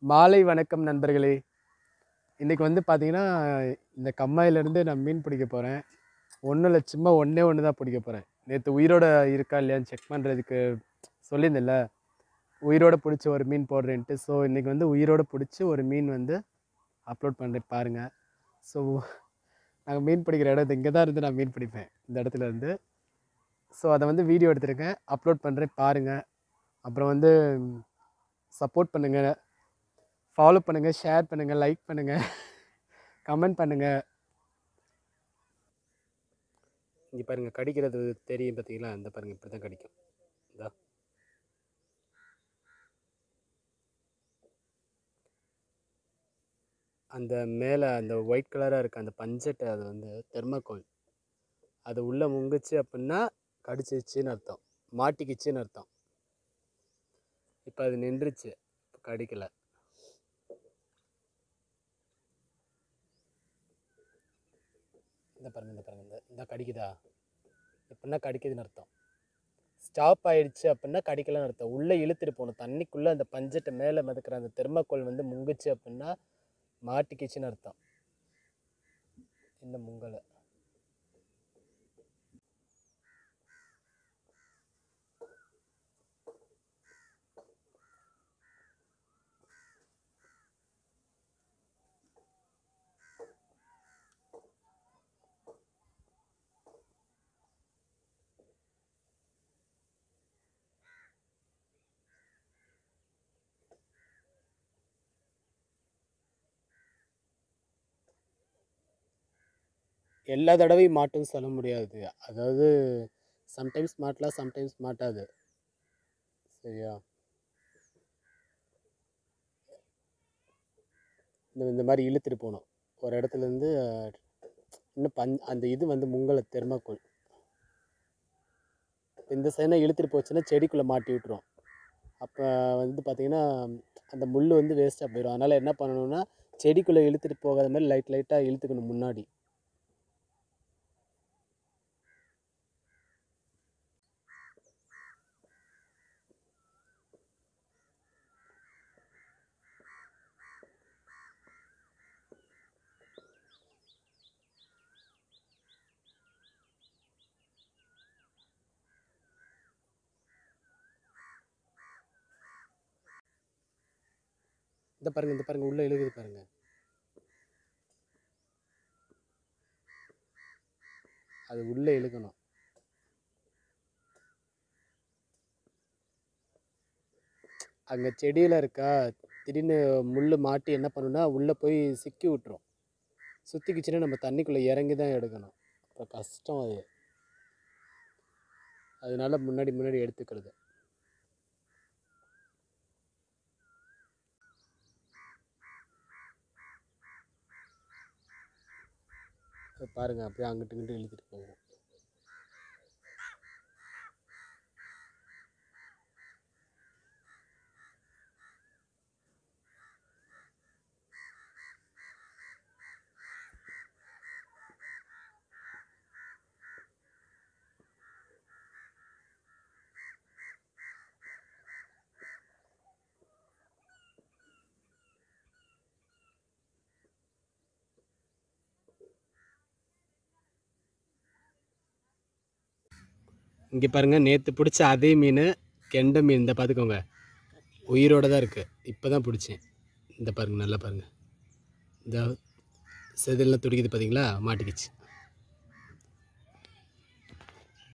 மாலை வணக்கம் நண்பர்களே இன்றைக்கி வந்து பார்த்தீங்கன்னா இந்த கம்மாயிலேருந்து நான் மீன் பிடிக்க போகிறேன் ஒன்றும் இல்லை சும்மா ஒன்றே ஒன்று தான் பிடிக்க போகிறேன் நேற்று உயிரோட இருக்கா இல்லையான்னு செக் பண்ணுறதுக்கு சொல்லியிருந்தேன்ல உயிரோட பிடிச்ச ஒரு மீன் போடுறேன்ட்டு ஸோ இன்றைக்கி வந்து உயிரோட பிடிச்சி ஒரு மீன் வந்து அப்லோட் பண்ணுறேன் பாருங்கள் ஸோ நாங்கள் மீன் பிடிக்கிற இடம் இங்கே தான் இருந்து நான் மீன் பிடிப்பேன் இந்த இடத்துல இருந்து ஸோ அதை வந்து வீடியோ எடுத்திருக்கேன் அப்லோட் பண்ணுறேன் பாருங்கள் அப்புறம் வந்து சப்போர்ட் பண்ணுங்கள் ஃபாலோ பண்ணுங்கள் ஷேர் பண்ணுங்கள் லைக் பண்ணுங்கள் கமெண்ட் பண்ணுங்கள் இங்கே பாருங்கள் கடிக்கிறது தெரியும் பார்த்தீங்களா இந்த பாருங்கள் இப்படி தான் கடிக்கும் இதா அந்த மேலே அந்த ஒயிட் கலராக இருக்க அந்த பஞ்சட்டை அது வந்து தெர்மாக்கோல் அது உள்ளே முங்குச்சு அப்படின்னா கடிச்சிச்சுன்னு அர்த்தம் மாட்டிக்கிச்சுன்னு அர்த்தம் இப்போ அது நின்றுச்சு இப்போ கடிக்கலை இந்த பாருங்க இந்த பாருங்க இந்த இந்த கடிக்குதா எப்படின்னா கடிக்குதுன்னு அர்த்தம் ஸ்டாப் ஆயிடுச்சு அப்படின்னா கடிக்கலன்னு அர்த்தம் உள்ளே இழுத்துட்டு போகணும் தண்ணிக்குள்ளே அந்த பஞ்சட்டை மேலே மிதக்கிற அந்த தெர்மாக்கோல் வந்து முங்குச்சு அப்படின்னா மாட்டிக்கிச்சுன்னு அர்த்தம் இந்த முங்கலை எல்லா தடவையும் மாட்டுன்னு சொல்ல முடியாது அதாவது சம்டைம்ஸ் மாட்டலாம் சம்டைம்ஸ் மாட்டாது சரியா இந்த இந்த மாதிரி இழுத்துட்டு போகணும் ஒரு இடத்துலேருந்து இன்னும் பஞ் அந்த இது வந்து முங்கலை தெர்மாக்கோல் இந்த சைனை இழுத்துட்டு போச்சுன்னா செடிக்குள்ளே மாட்டி விட்டுரும் அப்போ வந்து பார்த்திங்கன்னா அந்த முள் வந்து வேஸ்ட்டாக போயிடும் அதனால் என்ன பண்ணணும்னா செடிக்குள்ளே இழுத்துட்டு போகாத மாதிரி லைட் லைட்டாக இழுத்துக்கணும் முன்னாடி இந்த பாருங்க இந்த பாருங்க உள்ள இழுகுது பாருங்க அது உள்ள இழுக்கணும் அங்கே செடியில் இருக்கா திடீர்னு முள் மாட்டி என்ன பண்ணுன்னா உள்ளே போய் சிக்கி விட்டுரும் சுற்றிக்கிச்சுன்னா நம்ம தண்ணிக்குள்ளே இறங்கி தான் எடுக்கணும் அப்புறம் கஷ்டம் அது அதனால முன்னாடி முன்னாடி எடுத்துக்கிறது இப்ப பாருங்க அப்படியே அங்கிட்டு இங்கிட்டு இழுத்துட்டு போகும் இங்கே பாருங்க நேற்று பிடிச்ச அதே மீன் கெண்டை மீன் இந்த பார்த்துக்கோங்க உயிரோட தான் இருக்குது இப்போ தான் பிடிச்சேன் இந்த பாருங்க நல்லா பாருங்க இந்த செதில்லாம் துடிக்குது பார்த்தீங்களா மாட்டிக்கிச்சு